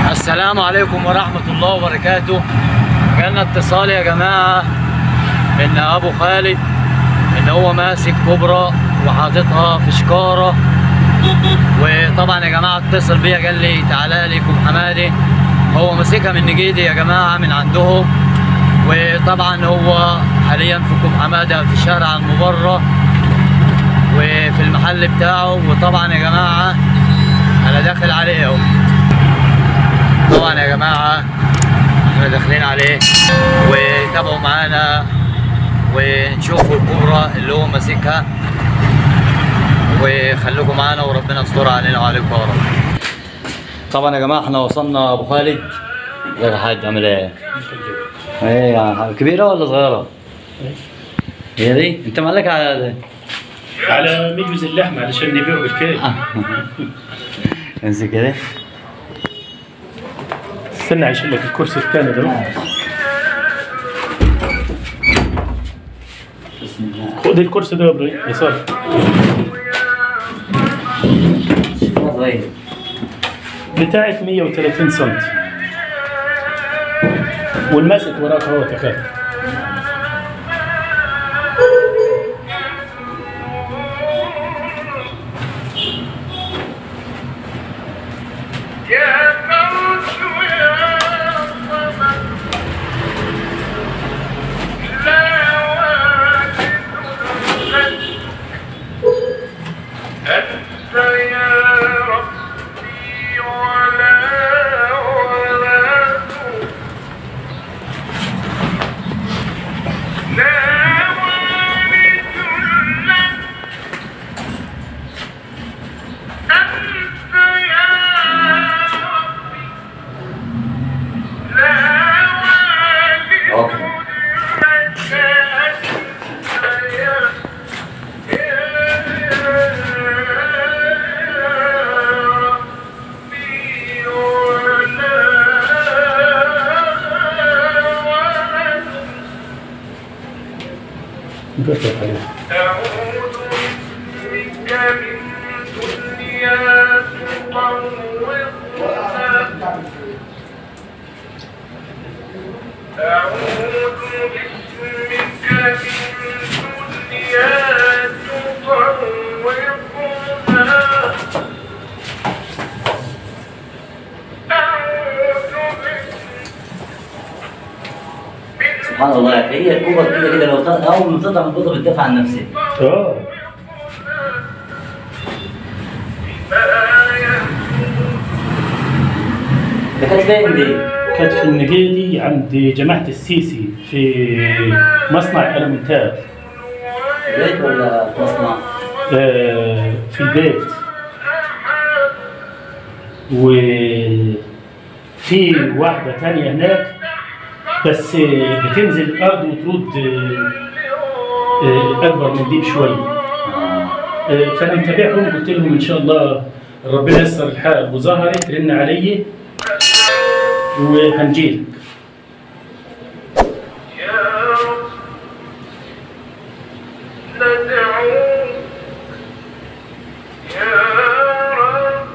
السلام عليكم ورحمة الله وبركاته جالنا اتصال يا جماعة من أبو خالد إن هو ماسك كوبرا وحاططها في شكارة وطبعا يا جماعة اتصل بيا قال لي تعالى لي كوم حمادي هو ماسكها من نجيدي يا جماعة من عندهم وطبعا هو حاليا في كوم حمادة في شارع المبرة وفي المحل بتاعه وطبعا يا جماعة أنا داخل عليه أهو طبعا يا جماعة احنا داخلين عليه وتابعوا معانا ونشوفوا الكبرى اللي هو ماسكها وخليكم معانا وربنا يستر علينا وعليكم يا رب طبعا يا جماعة احنا وصلنا ابو خالد ازيك يا حاج عامل ايه؟ ايه يا حاج كبيرة ولا صغيرة؟ هي دي؟ انت مالك على على مجوز اللحم علشان نبيعه بالكيل امسك كده استنى عشان لك الكرسي الثاني ده بسم الله خد الكرسي ده يا ابراهيم يسار صغير بتاعت 130 سم والماسك وراك هو تخيل يا موت يا صمد لا والد لك أنت يا ربي ولا ولد لا والد لك أنت يا ربي لا والد أوكي. لك أنت يا ربي ولا ولد نقطع عليه أعوذ بك من دنيا تطوقنا أعوذ باسمك من دنيا تطوقنا أعوذ بك سبحان الله يا اخي هي الكوبر كده كده لو طلع اول ما تطلع من البيضه بتدافع عن نفسها اه ده كانت فين دي؟ كانت في النجيلي عند جماعة السيسي في مصنع ألمنتال بيت ولا في مصنع؟ آه، في البيت وفي واحدة تانية هناك بس آه، بتنزل الأرض وترد آه، آه، أكبر من دي بشوية آه، فأنا متابعهم قلت لهم إن شاء الله ربنا يسر الحال وظهرت رن علي وهنجيلك يا رب ندعوك يا رب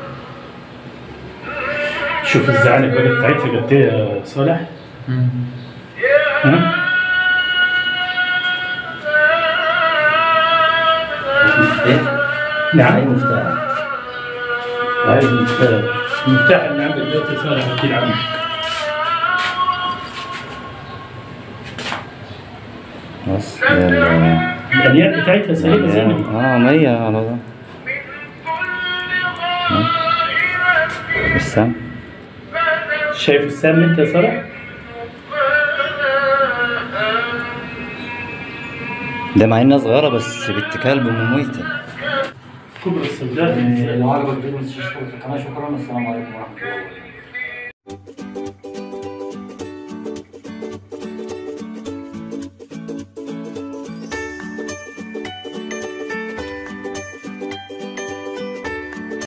شوف الزعانف بقى بتاعتها قد إيه يا صالح يا ها؟ ايه؟ نعم اي مفتاح عايز المفتاح المفتاح اللي عندك دلوقتي صالح اكيد عندك بس يلا الاليات بتاعتها سهله زي ما هي. اه مية على ده السم شايف السام انت يا صالح؟ ده مع انها صغيرة بس بنت كلب مميتة كبرى السوداء لو عجبك الفيديو ما تنساش تشترك في القناة شكرا والسلام عليكم ورحمة الله وبركاته